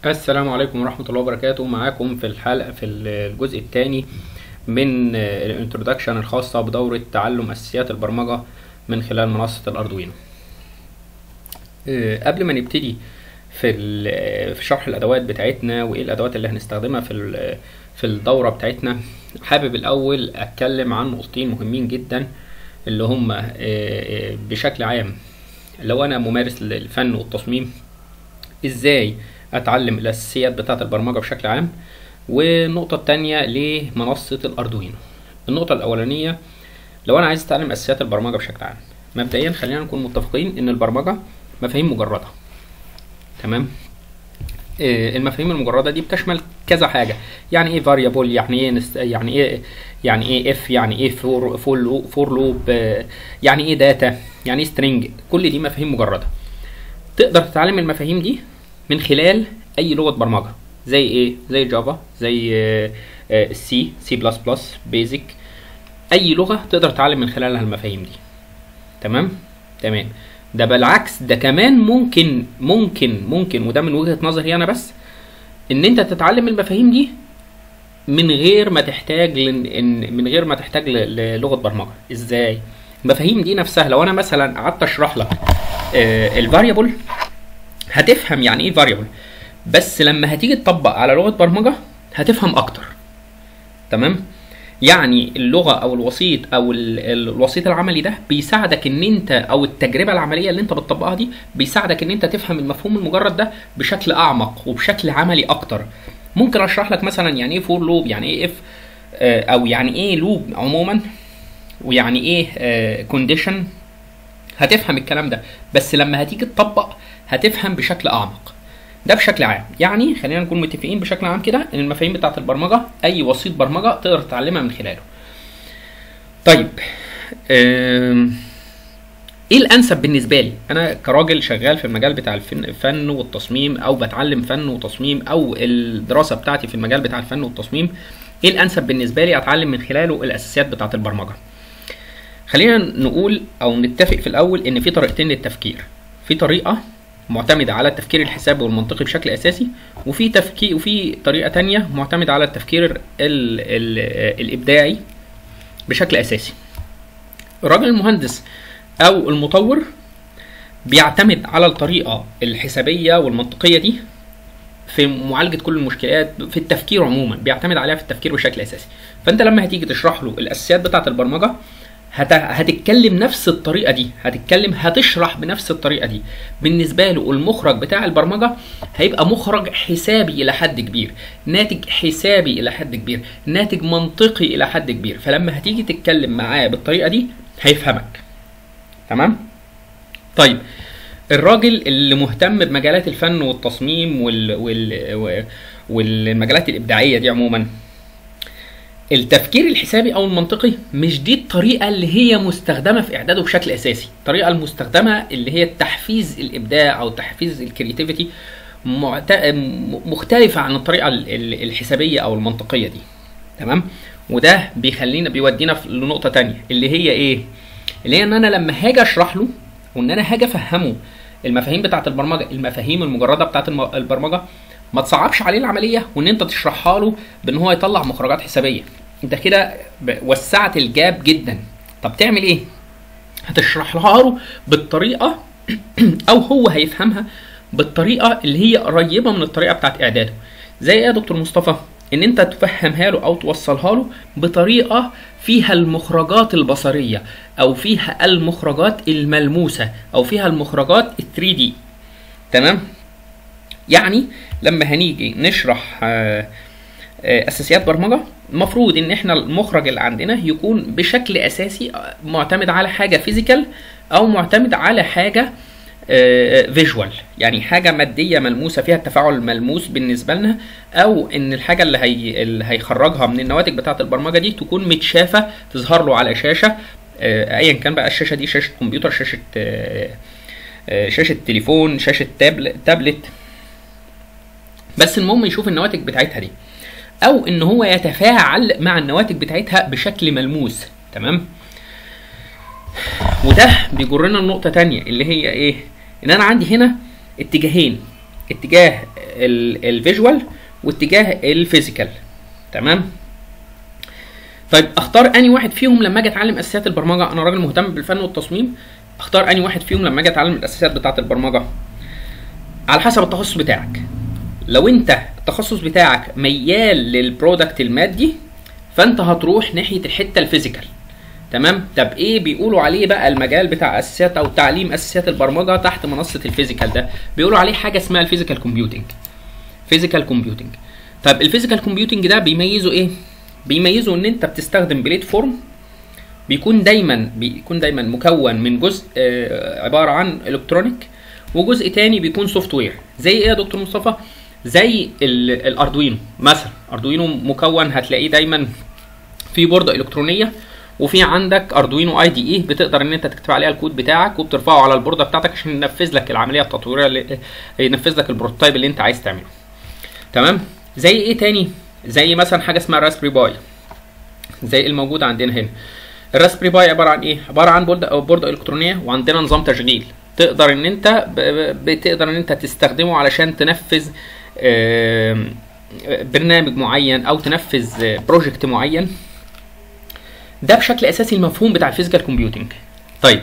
السلام عليكم ورحمة الله وبركاته معاكم في الحلقة في الجزء الثاني من الانترودكشن الخاصة بدورة تعلم أساسيات البرمجة من خلال منصة الأردوينو آه، قبل ما نبتدي في ال- في شرح الأدوات بتاعتنا وإيه الأدوات اللي هنستخدمها في ال- في الدورة بتاعتنا حابب الأول أتكلم عن نقطتين مهمين جدا اللي هم آه، آه، بشكل عام لو أنا ممارس للفن والتصميم ازاي اتعلم الاساسيات بتاعه البرمجه بشكل عام والنقطه التانية لمنصه الاردوينو النقطه الاولانيه لو انا عايز اتعلم اساسيات البرمجه بشكل عام مبدئيا خلينا نكون متفقين ان البرمجه مفاهيم مجرده تمام آه، المفاهيم المجرده دي بتشمل كذا حاجه يعني ايه فاريبل يعني ايه نست... يعني ايه يعني ايه اف يعني ايه فور فور فور لوب يعني ايه داتا يعني ايه سترينج كل دي مفاهيم مجرده تقدر تتعلم المفاهيم دي من خلال اي لغه برمجه زي ايه زي جافا زي السي سي بلس بلس بيزك اي لغه تقدر تتعلم من خلالها المفاهيم دي تمام تمام ده بالعكس ده كمان ممكن ممكن ممكن وده من وجهه نظري انا بس ان انت تتعلم المفاهيم دي من غير ما تحتاج لن... إن- من غير ما تحتاج ل- للغه برمجه ازاي المفاهيم دي نفسها لو انا مثلا قعدت اشرح لك الفاريبل هتفهم يعني ايه فاريبل بس لما هتيجي تطبق على لغه برمجه هتفهم اكتر تمام يعني اللغه او الوسيط او ال- ال- الوسيط العملي ده بيساعدك ان انت او التجربه العمليه اللي انت بتطبقها دي بيساعدك ان انت تفهم المفهوم المجرد ده بشكل اعمق وبشكل عملي اكتر ممكن اشرح لك مثلا يعني ايه فور لوب يعني ايه اف او يعني ايه لوب عموما ويعني ايه كونديشن هتفهم الكلام ده بس لما هتيجي تطبق هتفهم بشكل اعمق ده بشكل عام يعني خلينا نكون متفقين بشكل عام كده ان المفاهيم بتاعه البرمجه اي وسيط برمجه تقدر تتعلمها من خلاله طيب أم، ايه الانسب بالنسبه لي انا كراجل شغال في المجال بتاع الفن الفن والتصميم او بتعلم فن وتصميم او الدراسه بتاعتي في المجال بتاع الفن والتصميم ايه الانسب بالنسبه لي اتعلم من خلاله الاساسيات بتاعه البرمجه خلينا نقول او نتفق في الاول ان في طريقتين للتفكير في طريقه معتمده على التفكير الحسابي والمنطقي بشكل اساسي وفي تفكير وفي طريقه تانية معتمده على التفكير ال ال الابداعي بشكل اساسي الراجل المهندس او المطور بيعتمد على الطريقه الحسابيه والمنطقيه دي في معالجه كل المشكلات في التفكير عموما بيعتمد عليها في التفكير بشكل اساسي فانت لما هتيجي تشرح له الاساسيات بتاعه البرمجه هت... هتتكلم نفس الطريقه دي هتتكلم هتشرح بنفس الطريقه دي بالنسبه له المخرج بتاع البرمجه هيبقى مخرج حسابي الى حد كبير ناتج حسابي الى حد كبير ناتج منطقي الى حد كبير فلما هتيجي تتكلم معاه بالطريقه دي هيفهمك تمام طيب الراجل اللي مهتم بمجالات الفن والتصميم وال... وال... والمجالات الابداعيه دي عموما التفكير الحسابي او المنطقي مش دي الطريقه اللي هي مستخدمه في اعداده بشكل اساسي الطريقه المستخدمه اللي هي تحفيز الابداع او تحفيز الكرياتيفيتي معت... م- مختلفه عن الطريقه ال- ال- الحسابيه او المنطقيه دي تمام وده بيخلينا بيودينا في- لنقطه تانية اللي هي ايه اللي هي ان انا لما هاجي اشرح له وان انا هاجي افهمه المفاهيم بتاعه البرمجه المفاهيم المجرده بتاعه الم- البرمجه ما تصعبش عليه العمليه وان انت تشرحها له بان هو يطلع مخرجات حسابيه انت كده ب- وسعت الجاب جدا طب تعمل ايه هتشرحها له بالطريقه او هو هيفهمها بالطريقه اللي هي قريبه من الطريقه بتاعت اعداده زي ايه يا دكتور مصطفى ان انت تفهمها له او توصلها له بطريقه فيها المخرجات البصريه او فيها المخرجات الملموسه او فيها المخرجات ال 3 دي تمام يعني لما هنيجي نشرح آه، آه، اساسيات برمجه المفروض ان احنا المخرج اللي عندنا يكون بشكل اساسي آه، معتمد على حاجه فيزيكال او معتمد على حاجه فيجوال يعني حاجه ماديه ملموسه فيها التفاعل ملموس بالنسبه لنا او ان الحاجه اللي هي اللي هيخرجها من النواتج بتاعه البرمجه دي تكون متشافه تظهر له على شاشه آه، ايا كان بقى الشاشه دي شاشه كمبيوتر شاشه آه، آه، شاشه تليفون شاشه تابل- تابلت بس المهم يشوف النواتج بتاعتها دي او ان هو يتفاعل مع النواتج بتاعتها بشكل ملموس تمام وده بيجرنا لنقطة تانية اللي هي ايه ان انا عندي هنا اتجاهين اتجاه الفيجوال واتجاه الفيزيكال تمام طيب اختار اني واحد فيهم لما اجي اتعلم اساسيات البرمجه انا راجل مهتم بالفن والتصميم اختار اني واحد فيهم لما اجي اتعلم الاساسيات بتاعه البرمجه على حسب التخصص بتاعك لو انت التخصص بتاعك ميال للبرودكت المادي فانت هتروح ناحيه الحته الفيزيكال تمام طب ايه بيقولوا عليه بقى المجال بتاع اساسيات او تعليم اساسيات البرمجه تحت منصه الفيزيكال ده بيقولوا عليه حاجه اسمها الفيزيكال كومبيوتنج فيزيكال كومبيوتنج طب الفيزيكال كومبيوتنج ده بيميزه ايه بيميزه ان انت بتستخدم بلاتفورم بيكون دايما بيكون دايما مكون من جزء آه، عباره عن الكترونيك وجزء تاني بيكون سوفت وير زي ايه يا دكتور مصطفى زي ال- الاردوينو مثلا اردوينو مكون هتلاقيه دايما في بوردة الكترونيه وفي عندك اردوينو اي دي اي بتقدر ان انت تكتب عليها الكود بتاعك وبترفعه على البورده بتاعتك عشان ينفذ لك العمليه التطويريه اللي ينفذ لك البروتوتايب اللي انت عايز تعمله تمام زي ايه تاني زي مثلا حاجه اسمها راسبري باي زي الموجود عندنا هنا الراسبري باي عباره عن ايه عباره عن بورده او بورده الكترونيه وعندنا نظام تشغيل تقدر ان انت ب- ب- بتقدر ان انت تستخدمه علشان تنفذ آم، برنامج معين او تنفذ بروجكت معين ده بشكل اساسي المفهوم بتاع الفيزيكال كومبيوتنج طيب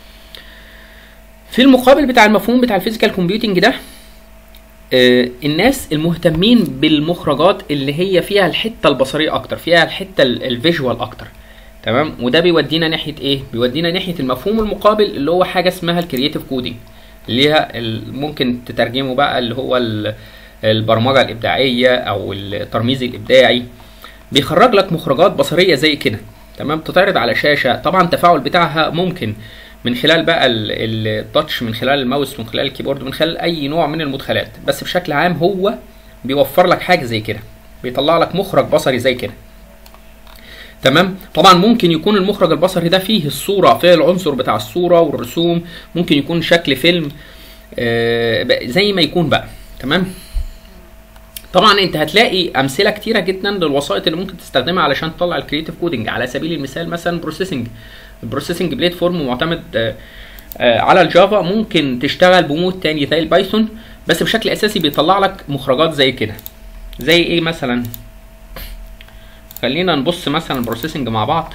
في المقابل بتاع المفهوم بتاع الفيزيكال كومبيوتنج ده آه، الناس المهتمين بالمخرجات اللي هي فيها الحته البصريه اكتر فيها الحته ال- الفيجوال اكتر تمام وده بيودينا ناحيه ايه بيودينا ناحيه المفهوم المقابل اللي هو حاجه اسمها الكرييتيف كودينج اللي هي ال- ممكن تترجمه بقى اللي هو ال- البرمجه الابداعيه او الترميز الابداعي بيخرج لك مخرجات بصريه زي كده تمام تتعرض على شاشه طبعا التفاعل بتاعها ممكن من خلال بقى ال- ال- التاتش من خلال الماوس من خلال الكيبورد من خلال اي نوع من المدخلات بس بشكل عام هو بيوفر لك حاجه زي كده بيطلع لك مخرج بصري زي كده تمام طبعا ممكن يكون المخرج البصري ده فيه الصوره فيه العنصر بتاع الصوره والرسوم ممكن يكون شكل فيلم آه، بقى- زي ما يكون بقى تمام طبعا انت هتلاقي امثله كتيره جدا للوسائط اللي ممكن تستخدمها علشان تطلع الكرييتيف كودنج على سبيل المثال مثلا بروسيسنج البروسيسنج بلاتفورم معتمد آه، آه، على الجافا ممكن تشتغل بمود تاني زي البايثون بس بشكل اساسي بيطلع لك مخرجات زي كده زي ايه مثلا خلينا نبص مثلا البروسيسنج مع بعض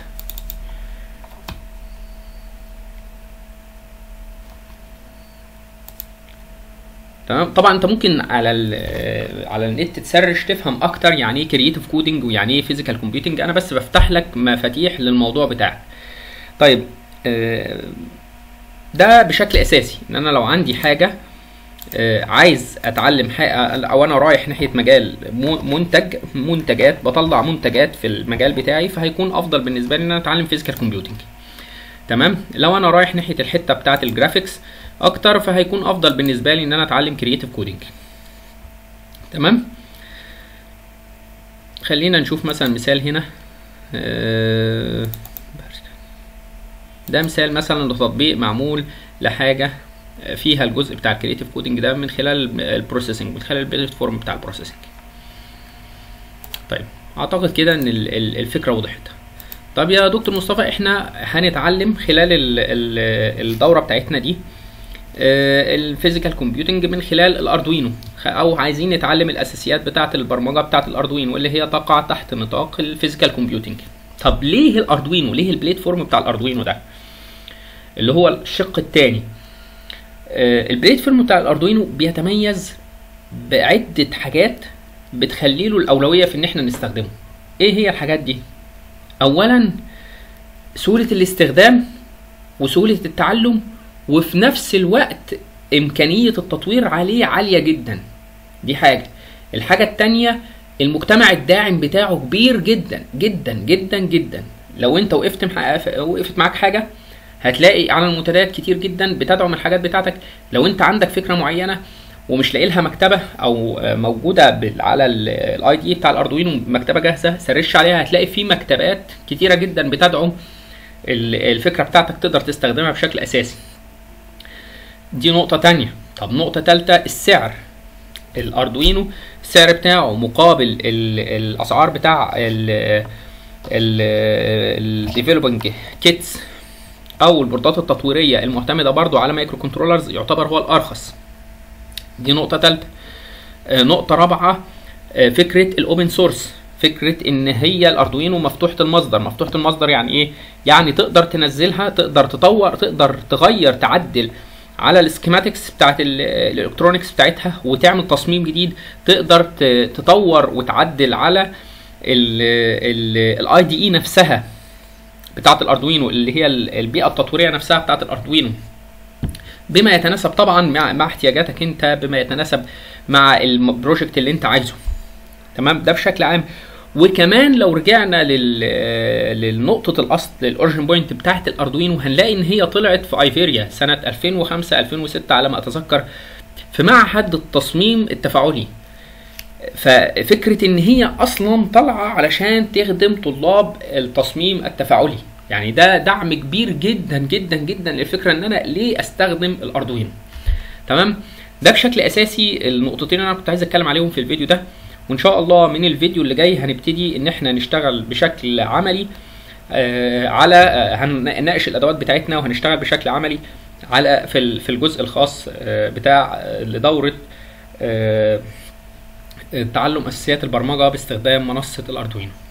تمام طبعا انت ممكن على ال- على النت تسرش تفهم اكتر يعني ايه كرييتيف كودنج ويعني ايه فيزيكال كومبيوتنج انا بس بفتح لك مفاتيح للموضوع بتاعك طيب آه، ده بشكل اساسي ان انا لو عندي حاجه آه، عايز اتعلم حاجه او انا رايح ناحيه مجال مو- منتج منتجات بطلع منتجات في المجال بتاعي فهيكون افضل بالنسبه لي ان انا اتعلم فيزيكال كومبيوتنج تمام لو انا رايح ناحيه الحته بتاعه الجرافيكس اكتر فهيكون افضل بالنسبه لي ان انا اتعلم كرييتيف كودنج تمام خلينا نشوف مثلا مثال هنا آه، ده مثال مثلا لتطبيق معمول لحاجه فيها الجزء بتاع الكرييتيف كودنج ده من خلال البروسيسنج من خلال البلاتفورم بتاع البروسيسنج طيب اعتقد كده ان ال- ال- الفكره وضحت طب يا دكتور مصطفى احنا هنتعلم خلال ال- ال- الدوره بتاعتنا دي الفيزيكال كومبيوتنج من خلال الاردوينو خ- او عايزين نتعلم الاساسيات بتاعه البرمجه بتاعه الاردوينو اللي هي تقع تحت نطاق الفيزيكال كومبيوتنج طب ليه الاردوينو ليه البلاتفورم بتاع الاردوينو ده اللي هو الشق الثاني البلاتفورم بتاع الاردوينو بيتميز بعده حاجات بتخلي له الاولويه في ان احنا نستخدمه ايه هي الحاجات دي اولا سهوله الاستخدام وسهوله التعلم وفي نفس الوقت امكانيه التطوير عليه عاليه جدا دي حاجه الحاجه التانية المجتمع الداعم بتاعه كبير جدا جدا جدا جدا لو انت وقفت مح... وقفت معاك حاجه هتلاقي على المنتديات كتير جدا بتدعم الحاجات بتاعتك لو انت عندك فكره معينه ومش لاقي لها مكتبه او موجوده بال- على الاي دي بتاع الاردوينو مكتبه جاهزه سرش عليها هتلاقي في مكتبات كتيره جدا بتدعم ال- الفكره بتاعتك تقدر تستخدمها بشكل اساسي دي نقطة تانية طب نقطة تالتة السعر الاردوينو السعر بتاعه مقابل ال- الاسعار بتاع الديفلوبنج كيتس او البوردات التطويرية المعتمدة برضو على مايكرو كنترولرز يعتبر هو الارخص دي نقطة تالتة آه، نقطه رابعه آه، فكره الاوبن سورس فكره ان هي الاردوينو مفتوحه المصدر مفتوحه المصدر يعني ايه يعني تقدر تنزلها تقدر تطور تقدر تغير تعدل على السكيماتكس بتاعت ال- الالكترونكس بتاعتها وتعمل تصميم جديد تقدر ت- تطور وتعدل على الاي دي اي نفسها بتاعت الاردوينو اللي هي ال- البيئه التطويريه نفسها بتاعت الاردوينو بما يتناسب طبعا مع مع احتياجاتك انت بما يتناسب مع البروجكت اللي انت عايزه تمام ده بشكل عام وكمان لو رجعنا لل للنقطة الأصل للأوريجن بوينت بتاعت الأردوينو هنلاقي إن هي طلعت في أيفيريا سنة 2005 2006 على ما أتذكر في معهد التصميم التفاعلي ففكرة إن هي أصلا طالعة علشان تخدم طلاب التصميم التفاعلي يعني ده دعم كبير جدا جدا جدا للفكرة إن أنا ليه أستخدم الأردوينو تمام ده بشكل اساسي النقطتين اللي انا كنت عايز اتكلم عليهم في الفيديو ده وان شاء الله من الفيديو اللي جاي هنبتدي ان احنا نشتغل بشكل عملي آه على آه هنناقش الادوات بتاعتنا وهنشتغل بشكل عملي على في ال- في الجزء الخاص آه بتاع آه لدوره آه تعلم اساسيات البرمجه باستخدام منصه الاردوينو